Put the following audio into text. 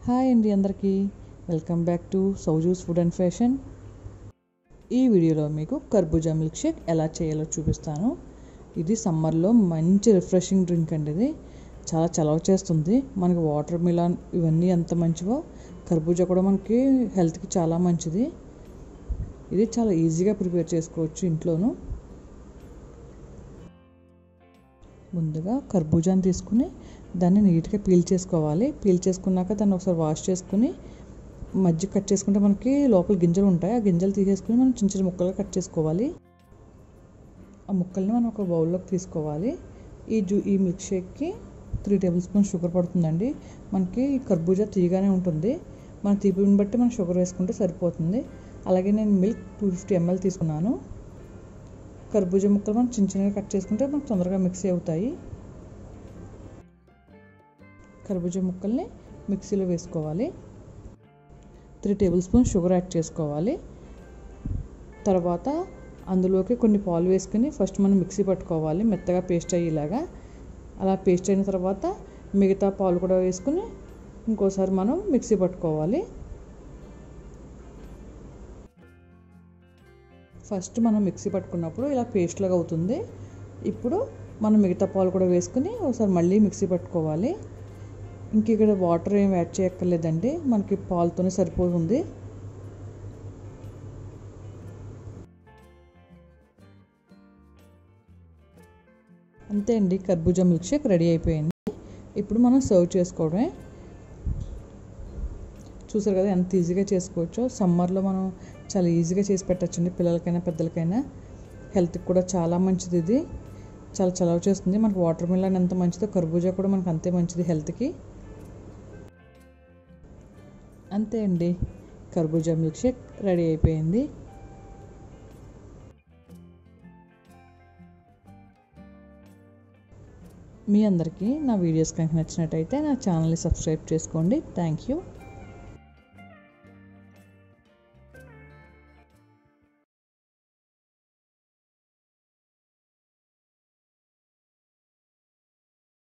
hi అండి అందరికీ welcome back to సౌజూస్ ఫుడ్ అండ్ ఫ్యాషన్ ఈ వీడియోలో మీకు కర్బూజా మిల్క్ షేక్ ఎలా చేయాలో చూపిస్తాను ఇది సమ్మర్లో మంచి రిఫ్రెషింగ్ డ్రింక్ అండి ఇది చాలా చలవ చేస్తుంది మనకి వాటర్ మిలాన్ ఇవన్నీ ఎంత మంచివో కర్బూజా కూడా మనకి హెల్త్కి చాలా మంచిది ఇది చాలా ఈజీగా ప్రిపేర్ చేసుకోవచ్చు ఇంట్లోనూ ముందుగా కర్బూజాని తీసుకుని దాన్ని నీట్గా పీల్ చేసుకోవాలి పీల్ చేసుకున్నాక దాన్ని ఒకసారి వాష్ చేసుకుని మజ్జిగ కట్ చేసుకుంటే మనకి లోపల గింజలు ఉంటాయి ఆ గింజలు తీసేసుకుని మనం చిన్న చిన్న ముక్కలుగా కట్ చేసుకోవాలి ఆ ముక్కల్ని మనం ఒక బౌల్లోకి తీసుకోవాలి ఈ జూ ఈ మిల్క్ షేక్కి త్రీ టేబుల్ స్పూన్ షుగర్ పడుతుందండి మనకి కర్బూజా తీగానే ఉంటుంది మన తీపిని బట్టి మనం షుగర్ వేసుకుంటే సరిపోతుంది అలాగే నేను మిల్క్ టూ ఫిఫ్టీ ఎంఎల్ తీసుకున్నాను కర్బూజా ముక్కలు మనం చిన్న చిన్నగా కట్ చేసుకుంటే మనకు తొందరగా మిక్సీ అవుతాయి కర్బూజా ముక్కల్ని మిక్సీలో వేసుకోవాలి three tablespoon sugar add చేసుకోవాలి తర్వాత అందులోకి కొన్ని పాలు వేసుకుని ఫస్ట్ మనం మిక్సీ పట్టుకోవాలి మెత్తగా పేస్ట్ అయ్యేలాగా అలా పేస్ట్ అయిన తర్వాత మిగతా పాలు కూడా వేసుకుని ఇంకోసారి మనం మిక్సీ పట్టుకోవాలి ఫస్ట్ మనం మిక్సీ పట్టుకున్నప్పుడు ఇలా పేస్ట్ లాగా అవుతుంది ఇప్పుడు మనం మిగతా పాలు కూడా వేసుకుని ఒకసారి మళ్ళీ మిక్సీ పట్టుకోవాలి ఇంక ఇక్కడ వాటర్ ఏం యాడ్ చేయక్కర్లేదండి మనకి పాలతోనే సరిపోతుంది అంతే అండి కర్బూజా మిల్క్ షేక్ రెడీ అయిపోయింది ఇప్పుడు మనం సర్వ్ చేసుకోవడమే చూసారు కదా ఎంత ఈజీగా చేసుకోవచ్చో సమ్మర్లో మనం చాలా ఈజీగా చేసి పెట్టచ్చండి పిల్లలకైనా పెద్దలకైనా హెల్త్కి కూడా చాలా మంచిది ఇది చాలా చలవ చేస్తుంది మనకు వాటర్ మిలన్ ఎంత మంచిదో కర్బూజా కూడా మనకు అంతే మంచిది హెల్త్కి అంతే అండి కర్బూజా మిల్క్ షేక్ రెడీ అయిపోయింది మీ అందరికీ నా వీడియోస్ కనుక నచ్చినట్టయితే నా ఛానల్ని సబ్స్క్రైబ్ చేసుకోండి థ్యాంక్ యూ